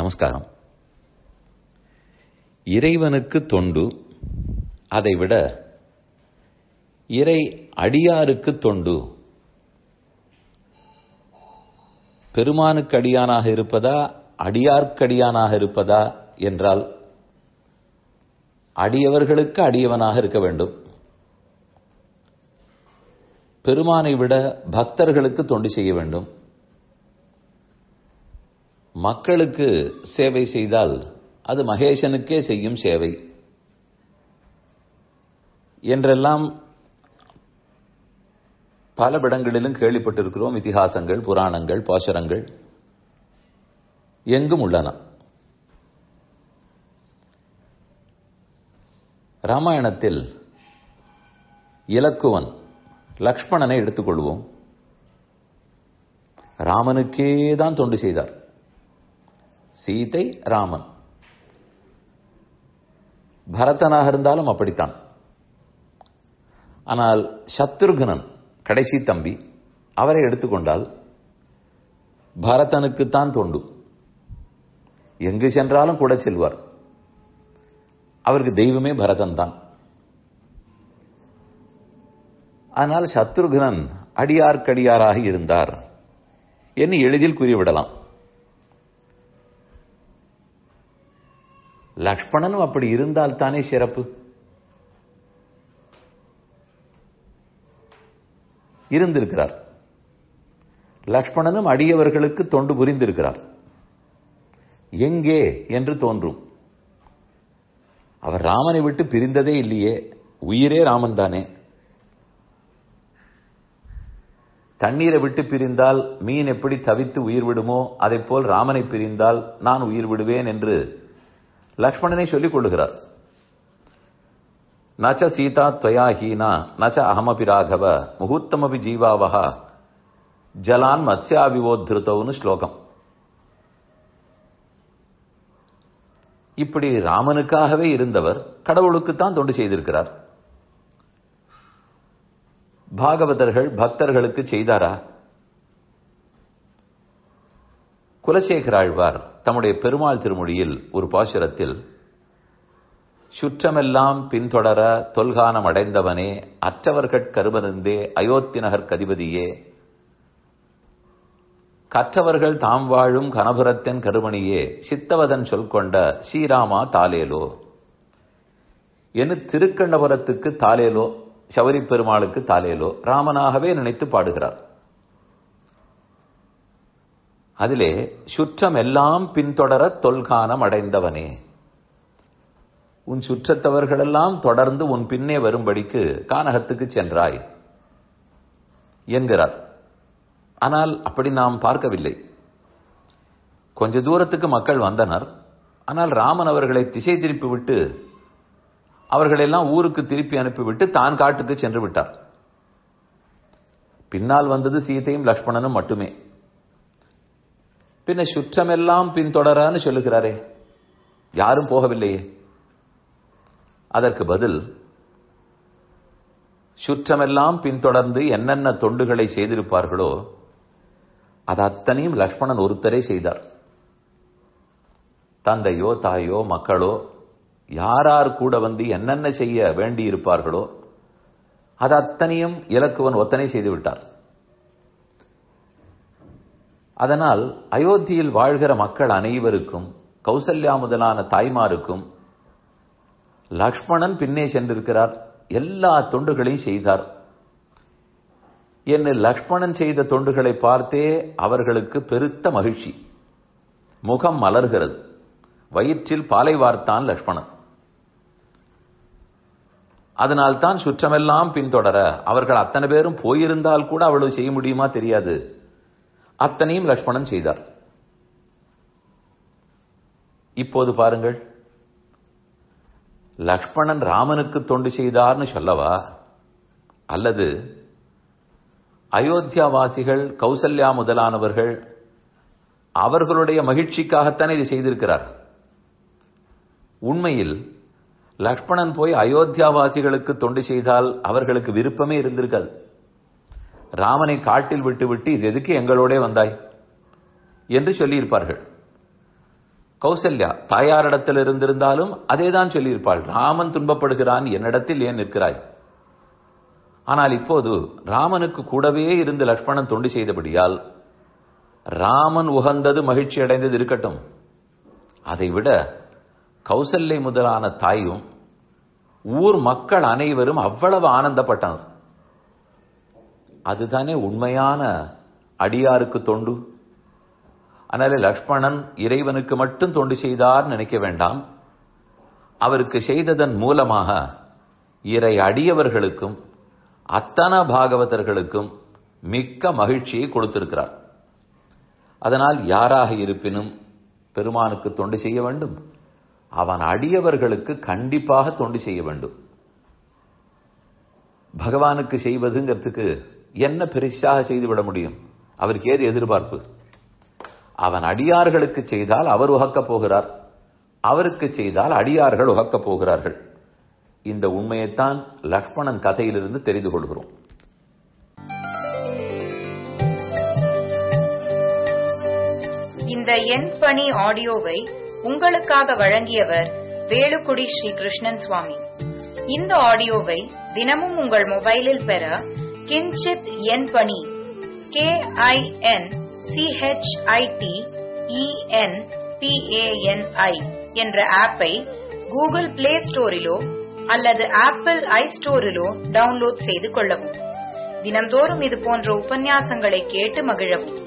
நமஸ்காரம் இறைவனுக்கு தொண்டு அதைவிட இறை அடியாருக்கு தொண்டு பெருமானுக்கு அடியானாக இருப்பதா அடியார்க்கடியானாக இருப்பதா என்றால் அடியவர்களுக்கு அடியவனாக இருக்க வேண்டும் பெருமானை விட பக்தர்களுக்கு தொண்டு செய்ய வேண்டும் மக்களுக்கு சேவை செய்தால் அது மகேசனுக்கே செய்யும் சேவை என்றெல்லாம் பல இடங்களிலும் கேள்விப்பட்டிருக்கிறோம் இதிகாசங்கள் புராணங்கள் பாசுரங்கள் எங்கும் உள்ளன ராமாயணத்தில் இலக்குவன் லக்ஷ்மணனை எடுத்துக்கொள்வோம் ராமனுக்கே தான் தொண்டு செய்தார் சீதை ராமன் பரதனாக இருந்தாலும் அப்படித்தான் ஆனால் சத்ருகனன் கடைசி தம்பி அவரை எடுத்துக்கொண்டால் பரதனுக்குத்தான் தொண்டு எங்கு சென்றாலும் கூட செல்வார் அவருக்கு தெய்வமே பரதன் தான் ஆனால் சத்ருகனன் அடியார்க்கடியாராக இருந்தார் என்று எளிதில் கூறிவிடலாம் லக்ஷ்மணனும் அப்படி இருந்தால் தானே சிறப்பு இருந்திருக்கிறார் லக்ஷ்மணனும் அடியவர்களுக்கு தொண்டு புரிந்திருக்கிறார் எங்கே என்று தோன்றும் அவர் ராமனை விட்டு பிரிந்ததே இல்லையே உயிரே ராமன் தானே தண்ணீரை விட்டு பிரிந்தால் மீன் எப்படி தவித்து உயிர் விடுமோ அதை போல் ராமனை பிரிந்தால் நான் உயிர் விடுவேன் என்று லக்ஷ்மணனை சொல்லிக் கொள்ளுகிறார் நச்ச சீதா துவயா ஹீனா நச்ச அகமபி ராகவ முகூர்த்தமபி ஜீவாவகா ஜலான் மத்யாபிவோத்ருத்தவுன்னு ஸ்லோகம் இப்படி ராமனுக்காகவே இருந்தவர் கடவுளுக்குத்தான் தொண்டு செய்திருக்கிறார் பாகவதர்கள் பக்தர்களுக்கு செய்தாரா குலசேகராழ்வார் தம்முடைய பெருமாள் திருமொழியில் ஒரு பாசுரத்தில் சுற்றமெல்லாம் பின்தொடர தொல்கானம் அடைந்தவனே அற்றவர்கட் கருவருந்தே அயோத்தி நகர் கதிபதியே கற்றவர்கள் தாம் வாழும் கனபுரத்தின் கருமணியே சித்தவதன் சொல் கொண்ட ஸ்ரீராமா தாலேலோ என திருக்கண்ணபுரத்துக்கு தாலேலோ சபரி பெருமாளுக்கு தாலேலோ ராமனாகவே நினைத்து பாடுகிறார் அதிலே சுற்றம் எல்லாம் பின்தொடர தொல்கானம் அடைந்தவனே உன் சுற்றத்தவர்களெல்லாம் தொடர்ந்து உன் பின்னே வரும்படிக்கு கானகத்துக்கு சென்றாய் என்கிறார் ஆனால் அப்படி நாம் பார்க்கவில்லை கொஞ்ச தூரத்துக்கு மக்கள் வந்தனர் ஆனால் ராமன் அவர்களை திசை திருப்பி விட்டு அவர்களெல்லாம் ஊருக்கு திருப்பி அனுப்பிவிட்டு தான் காட்டுக்கு சென்று விட்டார் பின்னால் வந்தது சீதையும் லக்ஷ்மணனும் மட்டுமே பின்ன சுற்றமெல்லாம் பின்தொடரான்னு சொல்லுகிறாரே யாரும் போகவில்லையே அதற்கு பதில் சுற்றமெல்லாம் பின்தொடர்ந்து என்னென்ன தொண்டுகளை செய்திருப்பார்களோ அது அத்தனையும் லக்ஷ்மணன் ஒருத்தரே செய்தார் தந்தையோ தாயோ மக்களோ யாரார் கூட வந்து என்னென்ன செய்ய வேண்டி இருப்பார்களோ அது அத்தனையும் இலக்குவன் ஒத்தனை செய்து விட்டார் அதனால் அயோத்தியில் வாழ்கிற மக்கள் அனைவருக்கும் கௌசல்யா முதலான தாய்மாருக்கும் லக்ஷ்மணன் பின்னே சென்றிருக்கிறார் எல்லா தொண்டுகளையும் செய்தார் என்று லக்ஷ்மணன் செய்த தொண்டுகளை பார்த்தே அவர்களுக்கு பெருத்த மகிழ்ச்சி முகம் மலர்கிறது வயிற்றில் பாலை வார்த்தான் லக்ஷ்மணன் அதனால்தான் சுற்றமெல்லாம் பின்தொடர அவர்கள் அத்தனை பேரும் போயிருந்தால் கூட அவ்வளவு செய்ய முடியுமா தெரியாது அத்தனையும் லக்ஷ்மணன் செய்தார் இப்போது பாருங்கள் லக்ஷ்மணன் ராமனுக்கு தொண்டு செய்தார்னு சொல்லவா அல்லது அயோத்தியாவாசிகள் கௌசல்யா முதலானவர்கள் அவர்களுடைய மகிழ்ச்சிக்காகத்தானே இதை செய்திருக்கிறார் உண்மையில் லக்ஷ்மணன் போய் அயோத்தியாவாசிகளுக்கு தொண்டு செய்தால் அவர்களுக்கு விருப்பமே இருந்திருக்காது ராமனை காட்டில் விட்டுவிட்டு இது எதுக்கு எங்களோட வந்தாய் என்று சொல்லியிருப்பார்கள் கௌசல்யா தாயாரிடத்தில் இருந்திருந்தாலும் அதேதான் சொல்லியிருப்பாள் ராமன் துன்பப்படுகிறான் என்னிடத்தில் ஏன் நிற்கிறாய் ஆனால் இப்போது ராமனுக்கு கூடவே இருந்து லக்ஷ்மணன் தொண்டு செய்தபடியால் ராமன் உகந்தது மகிழ்ச்சி அடைந்தது இருக்கட்டும் அதைவிட கௌசல்யை முதலான தாயும் ஊர் மக்கள் அனைவரும் அவ்வளவு ஆனந்தப்பட்டனர் அதுதானே உண்மையான அடியாருக்கு தொண்டு அதனால லக்ஷ்மணன் இறைவனுக்கு மட்டும் தொண்டு செய்தார் நினைக்க வேண்டாம் அவருக்கு செய்ததன் மூலமாக இறை அடியவர்களுக்கும் அத்தன பாகவதர்களுக்கும் மிக்க மகிழ்ச்சியை கொடுத்திருக்கிறார் அதனால் யாராக இருப்பினும் பெருமானுக்கு தொண்டு செய்ய வேண்டும் அவன் அடியவர்களுக்கு கண்டிப்பாக தொண்டு செய்ய வேண்டும் பகவானுக்கு செய்வதுங்கிறதுக்கு என்ன பெருசாக செய்துவிட முடியும் அவருக்கு ஏது எதிர்பார்ப்பு அவன் அடியார்களுக்கு செய்தால் அவர் உகக்கப் போகிறார் அவருக்கு செய்தால் அடியார்கள் உகக்கப் போகிறார்கள் இந்த உண்மையைத்தான் லக்ஷ்மணன் கதையிலிருந்து தெரிந்து கொள்கிறோம் இந்த எண் பணி ஆடியோவை உங்களுக்காக வழங்கியவர் வேலுக்குடி ஸ்ரீ கிருஷ்ணன் சுவாமி இந்த ஆடியோவை தினமும் உங்கள் மொபைலில் பெற கிஞ்சித் எண் பணி கே ஐ என் சிஹெச்ஐடி இஎன் பிஏஎன்ஐ என்ற ஆப்பை கூகுள் பிளே ஸ்டோரிலோ அல்லது ஆப்பிள் ஐ ஸ்டோரிலோ டவுன்லோட் செய்து கொள்ளவும் தினம்தோறும் இது போன்ற உபன்யாசங்களை கேட்டு மகிழவும்